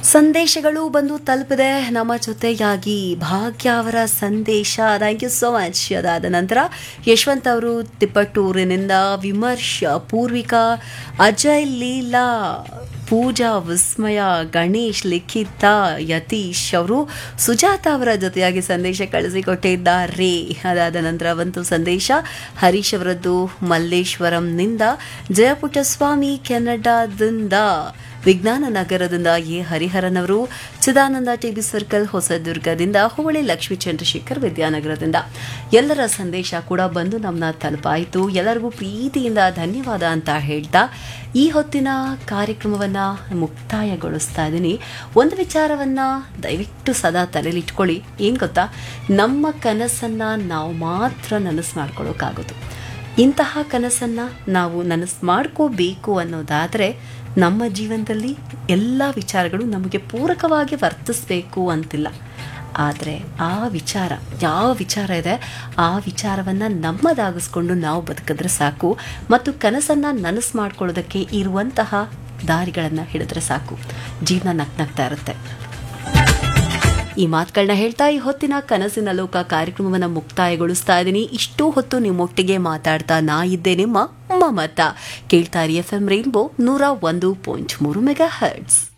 ಸಂದೇಶಗಳು ಬಂದು ತಲುಪಿದೆ ನಮ್ಮ ಜೊತೆಯಾಗಿ ಭಾಗ್ಯ ಅವರ ಸಂದೇಶ ಥ್ಯಾಂಕ್ ಯು ಸೋ ಮಚ್ ಅದಾದ ನಂತರ ಯಶವಂತ್ ಅವರು ತಿಪ್ಪಟ್ಟೂರಿನಿಂದ ವಿಮರ್ಶ ಪೂರ್ವಿಕಾ ಅಜಯ್ ಲೀಲಾ ಪೂಜಾ ವಿಸ್ಮಯ ಗಣೇಶ್ ಲಿಖಿತ ಯತೀಶ್ ಅವರು ಸುಜಾತ ಅವರ ಜೊತೆಯಾಗಿ ಸಂದೇಶ ಕಳಿಸಿಕೊಟ್ಟಿದ್ದಾರೆ ಅದಾದ ನಂತರ ಒಂದು ಸಂದೇಶ ಹರೀಶ್ ಅವರದ್ದು ಮಲ್ಲೇಶ್ವರಂನಿಂದ ಜಯಪುಟ್ಟಸ್ವಾಮಿ ಕೆನಡಾದಿಂದ ವಿಜ್ಞಾನ ನಗರದಿಂದ ಎ ಹರಿಹರನ್ ಅವರು ಚಿದಾನಂದ ಟಿಬಿ ಸರ್ಕಲ್ ಹೊಸದುರ್ಗದಿಂದ ಹುಬ್ಬಳ್ಳಿ ಲಕ್ಷ್ಮೀ ಚಂದ್ರಶೇಖರ್ ವಿದ್ಯಾನಗರದಿಂದ ಎಲ್ಲರ ಸಂದೇಶ ಕೂಡ ಬಂದು ನಮ್ಮನ್ನ ತಲುಪಾಯಿತು ಎಲ್ಲರಿಗೂ ಪ್ರೀತಿಯಿಂದ ಧನ್ಯವಾದ ಅಂತ ಹೇಳ್ತಾ ಈ ಹೊತ್ತಿನ ಕಾರ್ಯಕ್ರಮವನ್ನು ಮುಕ್ತಾಯಗೊಳಿಸ್ತಾ ಇದ್ದೀನಿ ಒಂದು ವಿಚಾರವನ್ನ ದಯವಿಟ್ಟು ಸದಾ ತಲೆಯಲ್ಲಿಟ್ಕೊಳ್ಳಿ ಏನು ಗೊತ್ತಾ ನಮ್ಮ ಕನಸನ್ನು ನಾವು ಮಾತ್ರ ನನಸು ಮಾಡ್ಕೊಳ್ಳೋಕ್ಕಾಗೋದು ಇಂತಹ ಕನಸನ್ನು ನಾವು ನನಸು ಮಾಡ್ಕೋಬೇಕು ಅನ್ನೋದಾದರೆ ನಮ್ಮ ಜೀವನದಲ್ಲಿ ಎಲ್ಲ ವಿಚಾರಗಳು ನಮಗೆ ಪೂರಕವಾಗಿ ವರ್ತಿಸಬೇಕು ಅಂತಿಲ್ಲ ಆದರೆ ಆ ವಿಚಾರ ಯಾವ ವಿಚಾರ ಇದೆ ಆ ವಿಚಾರವನ್ನು ನಮ್ಮದಾಗಿಸ್ಕೊಂಡು ನಾವು ಬದುಕಿದ್ರೆ ಸಾಕು ಮತ್ತು ಕನಸನ್ನು ನನಸು ಮಾಡ್ಕೊಳ್ಳೋದಕ್ಕೆ ಇರುವಂತಹ ದಾರಿಗಳನ್ನು ಹಿಡಿದ್ರೆ ಸಾಕು ಜೀವನ ನಗ್ನಗ್ತಾ ಇರುತ್ತೆ ಈ ಮಾತುಗಳನ್ನ ಹೇಳ್ತಾ ಈ ಹೊತ್ತಿನ ಕನಸಿನ ಲೋಕ ಕಾರ್ಯಕ್ರಮವನ್ನು ಮುಕ್ತಾಯಗೊಳಿಸ್ತಾ ಇದ್ದೀನಿ ಇಷ್ಟು ಹೊತ್ತು ನಿಮ್ಮೊಟ್ಟಿಗೆ ಮಾತಾಡ್ತಾ ನಾ ಇದ್ದೆ ನಿಮ್ಮ ಮಮತಾ ಕೇಳ್ತಾ ಇರಿ ಎಫ್ ಎಂ ರೈನ್ಬೋ ನೂರ ಒಂದು ಪಾಯಿಂಟ್ ಮೂರು ಮೆಗಾ ಹರ್ಟ್ಸ್